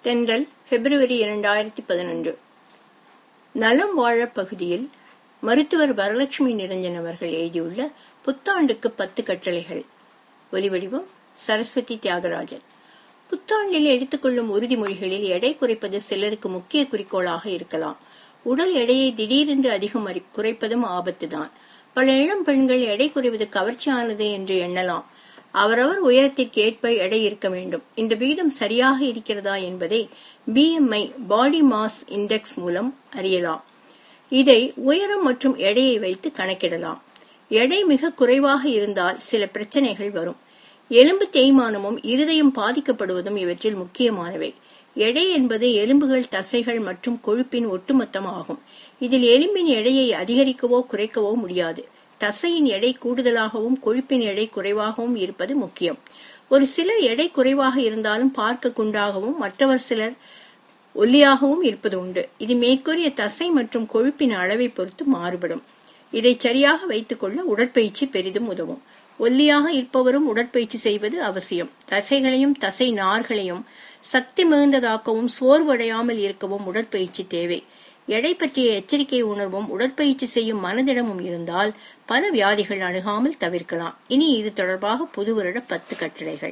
தென்றல் பிப்ரவரி இரண்டாயிரத்தி பதினொன்று நலம் வாழ பகுதியில் மருத்துவர் வரலட்சுமி நிரஞ்சன் அவர்கள் எழுதியுள்ள புத்தாண்டுக்கு பத்து கட்டளைகள் ஒலிவடிவம் சரஸ்வதி தியாகராஜன் புத்தாண்டில் எடுத்துக்கொள்ளும் உறுதிமொழிகளில் எடை குறைப்பது சிலருக்கு முக்கிய குறிக்கோளாக இருக்கலாம் உடல் எடையை திடீரென்று அதிகம் குறைப்பதும் ஆபத்துதான் பல இளம் பெண்கள் எடை குறைவது கவர்ச்சியானது என்று எண்ணலாம் அவரவர் உயரத்திற்கு ஏற்ப எடை இருக்க வேண்டும் இந்த விகிதம் சரியாக இருக்கிறதா என்பதை பிஎம்ஐ பாடி மாஸ் இண்டெக்ஸ் மூலம் அறியலாம் இதை உயரம் மற்றும் எடையை வைத்து கணக்கிடலாம் எடை மிக குறைவாக இருந்தால் சில பிரச்சனைகள் வரும் எலும்பு தேய்மானமும் இருதயம் பாதிக்கப்படுவதும் இவற்றில் முக்கியமானவை எடை என்பது எலும்புகள் தசைகள் மற்றும் கொழுப்பின் ஒட்டுமொத்தம் ஆகும் இதில் எலும்பின் எடையை அதிகரிக்கவோ குறைக்கவோ முடியாது தசையின் எடை கூடுதலாகவும் கொழுப்பின் எடை குறைவாகவும் இருப்பது முக்கியம் ஒரு சிலர் எடை குறைவாக இருந்தாலும் பார்க்க குண்டாகவும் மற்றவர் சிலர் ஒல்லியாகவும் இருப்பது உண்டு இது மேற்கூறிய தசை மற்றும் கொழுப்பின் அளவை பொறுத்து மாறுபடும் இதை சரியாக வைத்துக் கொள்ள உடற்பயிற்சி பெரிதும் உதவும் ஒல்லியாக இருப்பவரும் உடற்பயிற்சி செய்வது அவசியம் தசைகளையும் தசை நார்களையும் சக்தி மிகுந்ததாக்கவும் சோர்வடையாமல் இருக்கவும் உடற்பயிற்சி தேவை எடை பற்றிய எச்சரிக்கை உணர்வும் உடற்பயிற்சி செய்யும் மனதிடமும் இருந்தால் பல வியாதிகள் அணுகாமல் தவிர்க்கலாம் இனி இது தொடர்பாக புது வருட பத்து கட்டளைகள்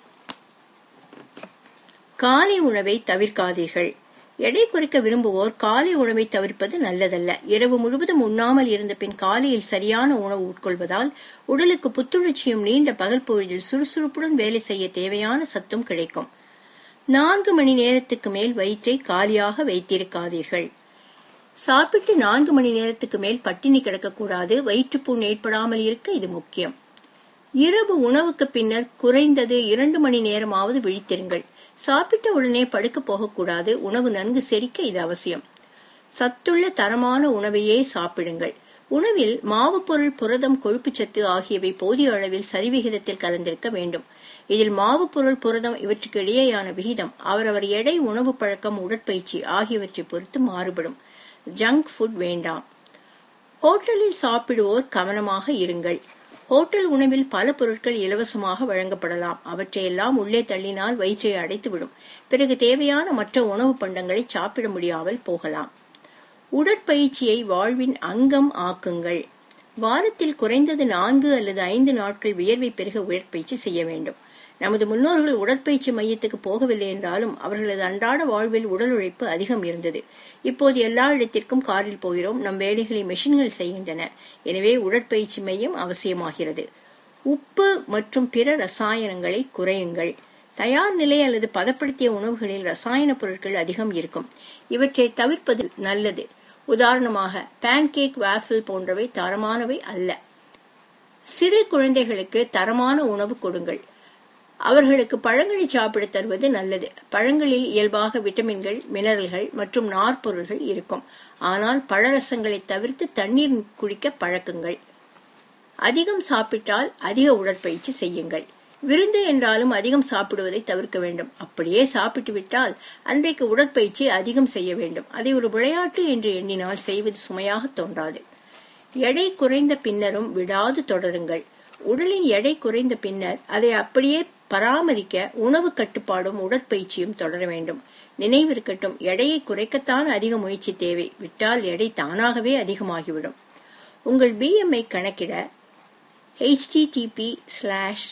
காலை உணவை தவிர்க்காதீர்கள் எடை குறைக்க விரும்புவோர் காலை உணவை தவிர்ப்பது நல்லதல்ல இரவு முழுவதும் உண்ணாமல் இருந்த பின் காலையில் சரியான உணவு உட்கொள்வதால் உடலுக்கு புத்துணர்ச்சியும் நீண்ட பகல் பொழுதில் சுறுசுறுப்புடன் வேலை செய்ய தேவையான சத்தும் கிடைக்கும் நான்கு மணி நேரத்துக்கு மேல் வயிற்றை காலியாக வைத்திருக்காதீர்கள் சாப்பிட்டு நான்கு மணி நேரத்துக்கு மேல் பட்டினி கிடக்கக்கூடாது வயிற்றுப்புண் ஏற்படாமல் இருக்க இது முக்கியம் இரவு உணவுக்கு பின்னர் குறைந்தது இரண்டு மணி நேரமாவது விழித்திருங்கள் சாப்பிட்ட உடனே படுக்க போகக்கூடாது உணவு நன்கு செரிக்க இது அவசியம் சத்துள்ள தரமான உணவையே சாப்பிடுங்கள் உணவில் மாவு பொருள் புரதம் கொழுப்புச்சத்து ஆகியவை போதிய அளவில் சரிவிகிதத்தில் கலந்திருக்க வேண்டும் இதில் மாவு பொருள் புரதம் இவற்றுக்கு இடையேயான விகிதம் அவரவர் எடை உணவு பழக்கம் உடற்பயிற்சி ஆகியவற்றை பொறுத்து மாறுபடும் ஜங்க் ஃபுட் வேண்டாம் ஹோட்டலில் சாப்பிடுவோர் கவனமாக இருங்கள் ஹோட்டல் உணவில் பல பொருட்கள் இலவசமாக வழங்கப்படலாம் அவற்றையெல்லாம் உள்ளே தள்ளினால் வயிற்றை அடைத்துவிடும் பிறகு தேவையான மற்ற உணவு பண்டங்களை சாப்பிட முடியாமல் போகலாம் உடற்பயிற்சியை வாழ்வின் அங்கம் ஆக்குங்கள் வாரத்தில் குறைந்தது நான்கு அல்லது ஐந்து நாட்கள் வியர்வை பெருக உடற்பயிற்சி செய்ய வேண்டும் நமது முன்னோர்கள் உடற்பயிற்சி மையத்துக்கு போகவில்லை என்றாலும் அவர்களது அன்றாட வாழ்வில் உடல் உழைப்பு அதிகம் இருந்தது இப்போது எல்லா இடத்திற்கும் காரில் போகிறோம் நம் வேலைகளை மெஷின்கள் செய்கின்றன எனவே உடற்பயிற்சி மையம் அவசியமாகிறது உப்பு மற்றும் பிற ரசாயனங்களை குறையுங்கள் தயார் நிலை அல்லது பதப்படுத்திய உணவுகளில் ரசாயன பொருட்கள் அதிகம் இருக்கும் இவற்றை தவிர்ப்பது நல்லது உதாரணமாக பேன்கேக் வாஃபில் போன்றவை தரமானவை அல்ல சிறு குழந்தைகளுக்கு தரமான உணவு கொடுங்கள் அவர்களுக்கு பழங்களை சாப்பிட தருவது நல்லது பழங்களில் இயல்பாக விட்டமின்கள் மினரல்கள் மற்றும் நார்ப்பொருள்கள் இருக்கும் ஆனால் பழரசங்களை தவிர்த்து தண்ணீர் குடிக்க பழக்குங்கள் அதிகம் சாப்பிட்டால் அதிக உடற்பயிற்சி செய்யுங்கள் விருந்து என்றாலும் அதிகம் சாப்பிடுவதை தவிர்க்க வேண்டும் அப்படியே சாப்பிட்டு விட்டால் அன்றைக்கு உடற்பயிற்சி அதிகம் செய்ய வேண்டும் அதை ஒரு விளையாட்டு என்று எண்ணினால் செய்வது சுமையாக தோன்றாது எடை குறைந்த பின்னரும் விடாது தொடருங்கள் உடலின் எடை குறைந்த பின்னர் அதை அப்படியே பராமரிக்க உணவு கட்டுப்பாடும் உடற்பயிற்சியும் தொடர வேண்டும் நினைவிருக்கட்டும் எடையை குறைக்கத்தான் அதிக முயற்சி தேவை விட்டால் எடை தானாகவே அதிகமாகிவிடும் உங்கள் பிஎம்ஐ கணக்கிட http slash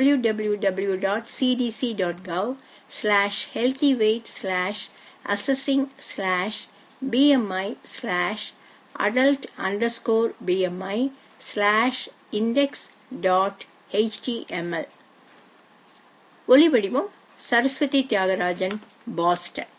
www.cdc.gov slash healthyweight slash assessing slash bmi slash adult underscore bmi slash index dot html ஒலிவடிவம் சரஸ்வதி தியாகராஜன் பாஸ்டன்